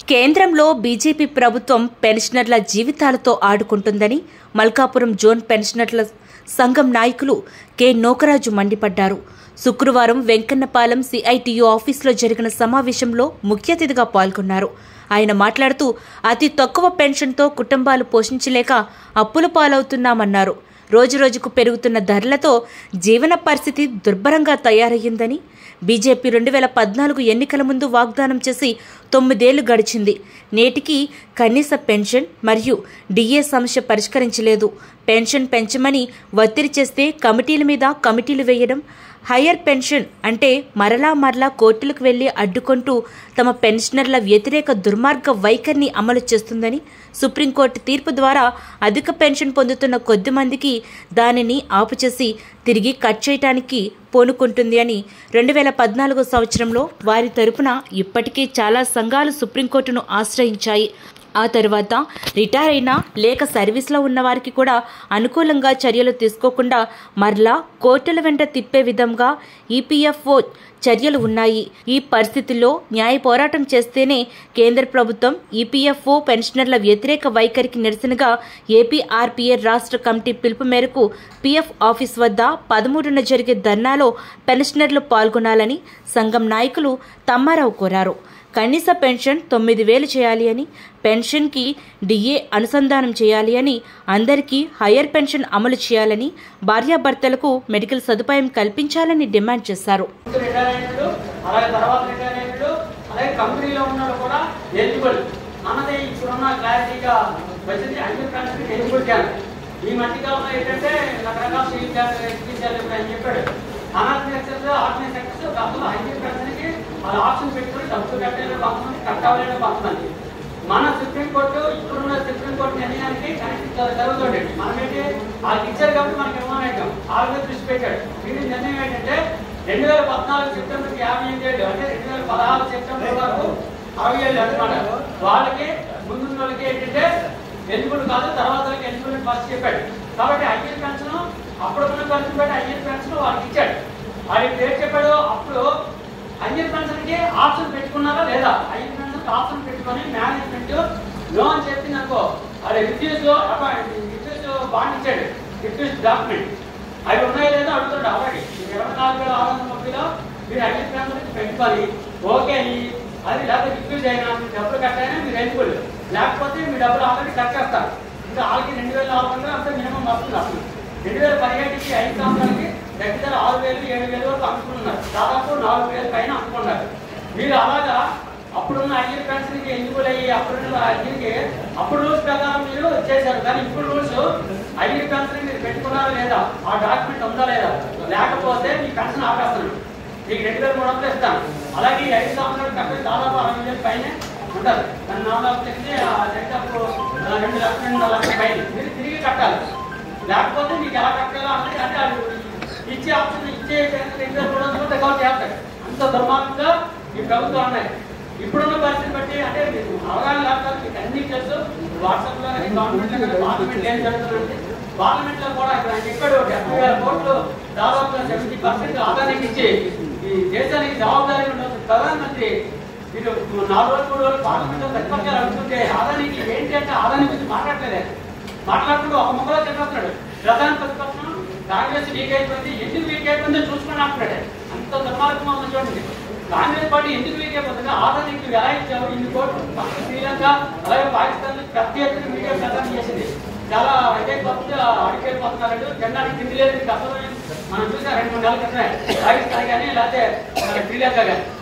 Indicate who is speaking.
Speaker 1: కేంద్రంలో బీజేపీ ప్రభుత్వం పెన్షనర్ల జీవితాలతో ఆడుకుంటుందని మల్కాపురం జోన్ పెన్షనర్ల సంఘం నాయకులు కె నోకరాజు మండిపడ్డారు శుక్రవారం వెంకన్నపాలెం సిఐటియు ఆఫీసులో జరిగిన సమావేశంలో ముఖ్య అతిథిగా పాల్గొన్నారు ఆయన మాట్లాడుతూ అతి తక్కువ పెన్షన్తో కుటుంబాలు పోషించలేక అప్పుల పాలవుతున్నామన్నారు రోజురోజుకు పెరుగుతున్న ధరలతో జీవన పరిస్థితి దుర్భరంగా తయారయ్యిందని బీజేపీ రెండు వేల పద్నాలుగు ఎన్నికల ముందు వాగ్దానం చేసి తొమ్మిదేళ్లు గడిచింది నేటికి కనీస పెన్షన్ మరియు డిఏ సమస్య పరిష్కరించలేదు పెన్షన్ పెంచమని ఒత్తిడి చేస్తే కమిటీల మీద కమిటీలు వేయడం హయ్యర్ పెన్షన్ అంటే మరలా మరలా కోర్టులకు వెళ్లి అడ్డుకుంటూ తమ పెన్షనర్ల వ్యతిరేక దుర్మార్గ వైఖరిని అమలు చేస్తుందని సుప్రీంకోర్టు తీర్పు ద్వారా అధిక పెన్షన్ పొందుతున్న కొద్ది మందికి దానిని ఆపుచేసి తిరిగి కట్ చేయటానికి పూనుకుంటుంది అని రెండు వేల పద్నాలుగో సంవత్సరంలో వారి తరపున ఇప్పటికే చాలా సంఘాలు సుప్రీంకోర్టును ఆశ్రయించాయి ఆ తర్వాత రిటైర్ అయినా లేక సర్వీస్లో ఉన్న వారికి కూడా అనుకూలంగా చర్యలు తీసుకోకుండా మరలా కోర్టుల వెంట తిప్పే విధంగా ఈపీఎఫ్ఓ చర్యలు ఉన్నాయి ఈ పరిస్థితుల్లో న్యాయ పోరాటం చేస్తేనే కేంద్ర ప్రభుత్వం ఈపీఎఫ్ఓ పెన్షనర్ల వ్యతిరేక వైఖరికి నిరసనగా ఏపీఆర్పీఏ రాష్ట్ర కమిటీ పిలుపు మేరకు పీఎఫ్ ఆఫీస్ వద్ద పదమూడున జరిగే ధర్నాలో పెన్షనర్లు పాల్గొనాలని సంఘం నాయకులు తమ్మారావు కోరారు కనీస పెన్షన్ తొమ్మిది వేలు చేయాలి అని పెన్షన్కి డిఏ అనుసంధానం చేయాలి అని అందరికీ హయ్యర్ పెన్షన్ అమలు చేయాలని భార్యాభర్తలకు మెడికల్ సదుపాయం కల్పించాలని డిమాండ్ చేశారు
Speaker 2: రిటైర్ అయినట్లు అలాగే తర్వాత రిటైర్ అయినట్లు అలాగే కంపెనీలో ఉన్న వాళ్ళు కూడా ఎలిజిబుల్ అన్నది ఇప్పుడున్న క్లారిటీగా వచ్చింది అన్ని ఫ్రెండ్స్కి ఎలిజిబుల్ క్యాన్ ఈ మధ్యకాలంలో ఏంటంటే రకరకాల స్టీల్ క్యాన్ ఎక్కించాలి ఇప్పుడు ఆయన చెప్పాడు అనాథ సెక్టర్స్ ఆర్గనైజ్ సెక్టర్స్ దాంట్లో అన్ని ఫ్రెండ్స్కి వాళ్ళ ఆప్షన్ పెట్టుకుని డబ్బులు కట్టలేని కొంతమంది కట్టవలేని కొంతమంది మన సుప్రీంకోర్టు ఇప్పుడున్న సుప్రీంకోర్టు నిర్ణయానికి కనెక్ట్ జరుగుతుంది మనం ఏంటి వాళ్ళకి ఇచ్చారు కాబట్టి మనకి ఇవ్వలేక వాళ్ళ మీద దృష్టి పెట్టాడు దీని నిర్ణయం ఏంటంటే రెండు వేల పద్నాలుగు సెప్టెంబర్కి యాభై ఎనిమిది ఏళ్ళు అంటే రెండు వేల పదహారు సెప్టెంబర్ వరకు అరవై ఏళ్ళు అనమాట వాళ్ళకి ముందున్న వాళ్ళకి ఏంటంటే ఎలిజిబుల్ కాదు తర్వాత వాళ్ళకి ఎలిజిబుల్ అని ఫస్ట్ చెప్పాడు కాబట్టి ఐఎల్ పెన్షన్ అప్పుడున్న పెన్షన్ పెట్టి ఐఎల్ పెన్షన్ వాళ్ళకి ఇచ్చాడు వాళ్ళకి పేరు చెప్పాడు అప్పుడు ఐఎల్ పెన్షన్ కి ఆప్షన్ పెట్టుకున్నారా లేదా ఐఎల్ పెన్షన్ ఆప్షన్ పెట్టుకొని మేనేజ్మెంట్ నో అని చెప్పింది అనుకో అది రిఫ్యూజ్ రిఫ్యూజ్ బాండ్ ఇచ్చాడు రిఫ్యూజ్ డాక్యుమెంట్ అవి ఉన్నాయో లేదో అడుగుతాడు ఆల్రెడీ ఇరవై నాలుగు వేల ఆరు వందల ముప్పైలో మీరు ఐఎల్ పెన్షన్ పెట్టుకొని ఓకే అని అది లేకపోతే రిఫ్యూజ్ అయినా మీరు డబ్బులు కట్టైనా మీరు ఎలిజిబుల్ లేకపోతే మీ డబ్బులు ఆల్రెడీ కట్ చేస్తారు ఇంకా వాళ్ళకి రెండు వేల నాలుగు వందలు అంతా మినిమం వస్తుంది అసలు రెండు వేల పదిహేడుకి ఐదు సంవత్సరాలకి దగ్గర ఆరు వేలు ఏడు వేలు వరకు అమ్ముకున్నారు దాదాపు నాలుగు వేల పైన అమ్ముకున్నారు మీరు అలాగా అప్పుడున్న ఐదు పెన్షన్కి ఎలిజిబుల్ అయ్యి అప్పుడున్న ఐదుకి అప్పుడు రూల్స్ ప్రకారం మీరు చేశారు కానీ ఇప్పుడు రూల్స్ ఐదు పెన్షన్ మీరు పెట్టుకున్నారా లేదా ఆ డాక్యుమెంట్ ఉందా లేదా లేకపోతే మీ పెన్షన్ ఆపేస్తాను మీకు రెండు వేల మూడు వందలు ఇస్తాను అలాగే ఈ ఐదు సంవత్సరాలు కట్టే దాదాపు అరవై వేల పైన ఉంటారు దాని నాలుగు లక్షలు చెప్తే ఆ చెక్కు రెండు లక్షలు రెండు లక్షల పైన మీరు తిరిగి కట్టాలి లేకపోతే మీకు ఎలా కట్టాలో అన్నది అంటే అది ఇచ్చే ఆప్షన్ ఇచ్చే రెండు వేల మూడు వందలు రికవర్ చేస్తాడు అంత దుర్మార్గంగా ఈ ప్రభుత్వం ఉన్నాయి ఇప్పుడున్న పరిస్థితి బట్టి అంటే మీకు అవగాహన లేకపోతే మీకు అన్ని తెలుసు వాట్సాప్ లో కానీ గవర్నమెంట్ లో కానీ పార్లమెంట్ ఏం జరుగుతుంది పార్లమెంట్ లో కూడా ఇక్కడ ఆయన చెప్పాడు డెబ్బై వేల కోట్లు దాదాపు సెవెంటీ పర్సెంట్ ఆదాయానికి ఇచ్చి ఈ దేశానికి జవాబుదారీ ఉండదు ప్రధానమంత్రి మీరు నాలుగు రోజులు మూడు రోజులు పార్లమెంట్ లో ప్రతిపక్షాలు అడుగుతుంటే ఆదానికి ఏంటి అంటే ఆదాని గురించి మాట్లాడలేదు మాట్లాడుతూ ఒక మొక్కలో చెప్పేస్తున్నాడు ప్రధాన ప్రతిపక్షం కాంగ్రెస్ వీక్ అయిపోయింది ఎందుకు వీక్ అయిపోయిందో చూసుకొని అంటున్నాడు అంత దుర్మార్గం ఉంది చూడండి కాంగ్రెస్ పార్టీ ఎందుకు వీక్ అయిపోతుంది ఆదానికి ఎలా ఇచ్చావు ఇన్ని కోట్లు పక్క శ్రీలంక అలాగే పాకిస్తాన్ పెద్ద ఎత్తున మీడియా ప్రచారం చేసింది చాలా అయితే కొత్త అడిగిపోతున్నారు జెండాకి తిండి లేదు ఇంకా అసలు మనం చూసాం రెండు మూడు నెలల క్రితమే పాకిస్తాన్ కానీ లేకపోతే మన శ్రీలంక కానీ